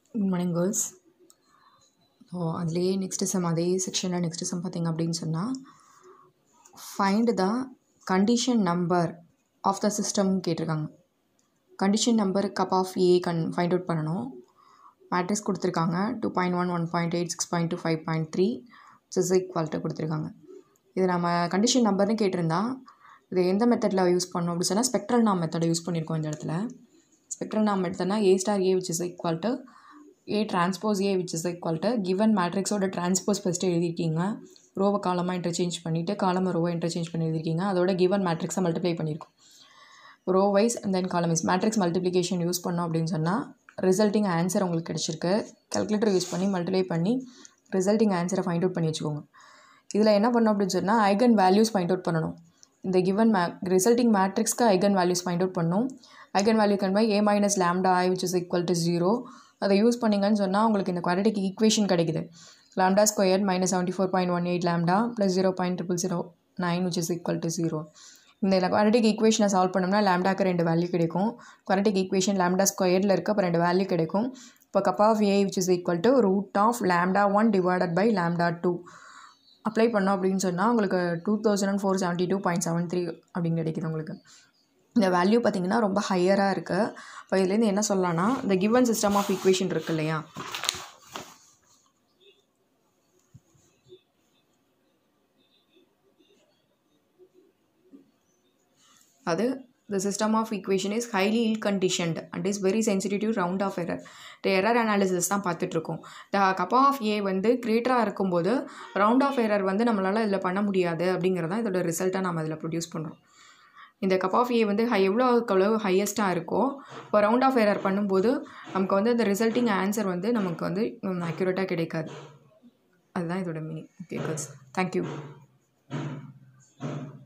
good morning girls so அதுலேயே next sum அதே செக்ஷனில் நெக்ஸ்ட்டு சம் பார்த்தீங்க அப்படின்னு சொன்னால் find the condition number of the system கேட்டிருக்காங்க condition number cup of A can find out பண்ணணும் மேட்ரிக்ஸ் கொடுத்துருக்காங்க two point one one point eight six point two five point three சிஸ் equality கொடுத்துருக்காங்க இது நம்ம கண்டிஷன் நம்பர்னு கேட்டிருந்தா இது எந்த மெத்தடில் யூஸ் பண்ணோம் அப்படின்னு சொன்னால் ஸ்பெக்ட்ரல் நாம் மெத்தடை யூஸ் பண்ணியிருக்கோம் இந்த இடத்துல ஸ்பெக்ட்ரல் நாம் மெத்தட்னா A star A which is equal to A transpose A which is equal to given மேட்ரிக்ஸோட டிரான்ஸ்போஸ் ஃபஸ்ட்டு எழுதிருக்கீங்க ரோவை காலமாக இன்டர்சேஞ்ச் பண்ணிவிட்டு காலமாக ரோவை இன்டர்சேஞ்ச் பண்ணி எழுதிருக்கீங்க அதோட கிவன் மேட்ரிக்ஸை மல்டிப்ளை பண்ணியிருக்கோம் ரோ வைஸ் அண்ட் தென் காலம் வைஸ் மேட்ரிக்ஸ் மல்டிப்ளிகேஷன் யூஸ் பண்ணோம் அப்படின்னு சொன்னால் ரிசல்ட்டிங் ஆன்சர் உங்களுக்கு கிடச்சிருக்கு கால்குலேட்டர் யூஸ் பண்ணி மல்டிப்ளை பண்ணி ரிசல்ட்டிங் ஆன்சரை ஃபைண்ட் அவுட் பண்ணி வச்சுக்கோங்க இதில் என்ன பண்ணோம் அப்படின்னு சொன்னால் ஐகன் வேல்யூஸ் ஃபைண்ட் அவுட் பண்ணணும் இந்த கிவன் மே ரிசல்ட்டிங் மேட்ரிக்ஸ்க்கு ஐகன் வேல்யூஸ் ஃபைண்ட் அவுட் பண்ணணும் eigen value cup by A minus lambda I which is equal to zero அதை யூஸ் பண்ணிங்கன்னு சொன்னால் உங்களுக்கு இந்த குவாடிட்டிக் ஈக்குவேஷன் கிடைக்குது lambda square minus seventy four point one eight lambda plus zero point triple zero nine which is equal to zero இந்த quadratic ஈக்குவேஷனை solve பண்ணோம்னா லேம்டாக்கு ரெண்டு வேல்யூ கிடைக்கும் குவாடிட்டிக் ஈக்குவேஷன் லேம்டா ஸ்கொயரில் இருக்க அப்போ ரெண்டு வேல்யூ கிடைக்கும் இப்போ cup of A which is equal to root of lambda one divided by lambda two apply பண்ணோம் அப்படின்னு சொன்னால் உங்களுக்கு two thousand and four seventy two point seven three அப்படின்னு கிடைக்குது உங்களுக்கு இந்த வேல்யூ பார்த்திங்கன்னா ரொம்ப ஹையராக இருக்குது இப்போ இதுலேருந்து என்ன சொல்லலாம்னா இந்த கிவன் சிஸ்டம் ஆஃப் ஈக்குவேஷன் இருக்கு இல்லையா அது the system of equation is highly ill conditioned and is very sensitive to round of error இந்த எரர் அனாலிசிஸ் தான் பார்த்துட்ருக்கோம் இந்த கப் ஆஃப் ஏ வந்து கிரேட்டராக இருக்கும்போது ரவுண்ட் ஆஃப் எரர் வந்து நம்மளால் இதில் பண்ண முடியாது அப்படிங்கிறது தான் இதோட ரிசல்ட்டாக நம்ம இதில் ப்ரொடியூஸ் பண்ணுறோம் இந்த கப் ஆஃப் ஏ வந்து ஹை எவ்வளோ எவ்வளோ ஹையஸ்ட்டாக இருக்கோ இப்போ ரவுண்ட் ஆஃப் எரர் பண்ணும்போது நமக்கு வந்து அந்த ரிசல்ட்டிங் ஆன்சர் வந்து நமக்கு வந்து அக்யூரேட்டாக கிடைக்காது அதுதான் இதோட மீனிங் ஓகே கேர்ள்ஸ் தேங்க்யூ